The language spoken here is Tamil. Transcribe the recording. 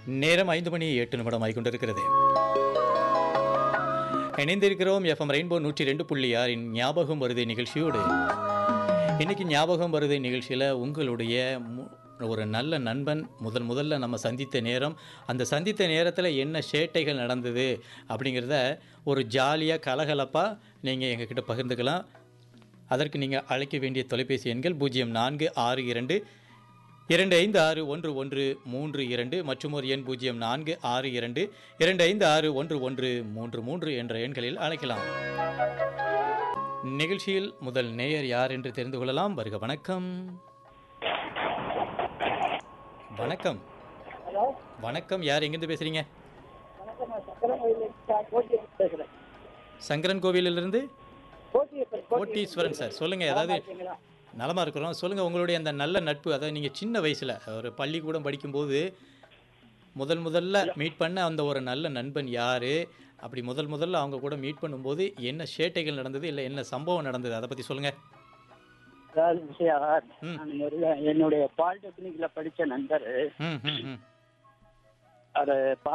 நேரம் ஐந்து மணி எட்டு நிமிடம் ஆகிக்கொண்டிருக்கிறது இணைந்திருக்கிறோம் எஃப்எம் ரெயின்போ நூற்றி ரெண்டு புள்ளி ஆறின் ஞாபகம் வருது நிகழ்ச்சியோடு இன்னைக்கு ஞாபகம் வருது நிகழ்ச்சியில் உங்களுடைய மு- ஒரு நல்ல நண்பன் முதன் முதல்ல நம்ம சந்தித்த நேரம் அந்த சந்தித்த நேரத்தில் என்ன சேட்டைகள் நடந்தது அப்படிங்கிறத ஒரு ஜாலியாக கலகலப்பாக நீங்கள் எங்ககிட்ட பகிர்ந்துக்கலாம் அதற்கு நீங்கள் அழைக்க வேண்டிய தொலைபேசி எண்கள் பூஜ்ஜியம் நான்கு ஆறு இரண்டு இரண்டு ஐந்து ஆறு ஒன்று ஒன்று மூன்று இரண்டு மற்றும் ஒரு எண் பூஜ்ஜியம் நான்கு ஆறு இரண்டு இரண்டு ஐந்து ஆறு ஒன்று ஒன்று மூன்று மூன்று என்ற எண்களில் அழைக்கலாம் நிகழ்ச்சியில் முதல் நேயர் யார் என்று தெரிந்து கொள்ளலாம் வருக வணக்கம் வணக்கம் ஹலோ வணக்கம் யார் எங்கிருந்து பேசுறீங்க வணக்கம் நான் சக்கரவழியிலிருந்து கோட்டியப்பன் பேசுகிறேன் சங்கரன் கோவிலிலிருந்து கோட்டியப்பன் கோட்டீஸ்வரன் சார் சொல்லுங்க ஏதாவது இருக்கீங்களா நலமா இருக்கிறோம் சொல்லுங்க உங்களுடைய அந்த நல்ல நட்பு அதாவது நீங்க சின்ன வயசுல ஒரு பள்ளிக்கூடம் படிக்கும்போது முதல் முதல்ல மீட் பண்ண அந்த ஒரு நல்ல நண்பன் யாரு அப்படி முதல் முதல்ல அவங்க கூட மீட் பண்ணும்போது என்ன சேட்டைகள் நடந்தது இல்லை என்ன சம்பவம் நடந்தது அதை பத்தி சொல்லுங்க அதாவது விஷயம் ம். நான் ஒரு என்னுடைய பாலிடெக்னிக்ல படிச்ச நண்பர் ம் ம் ம் அதை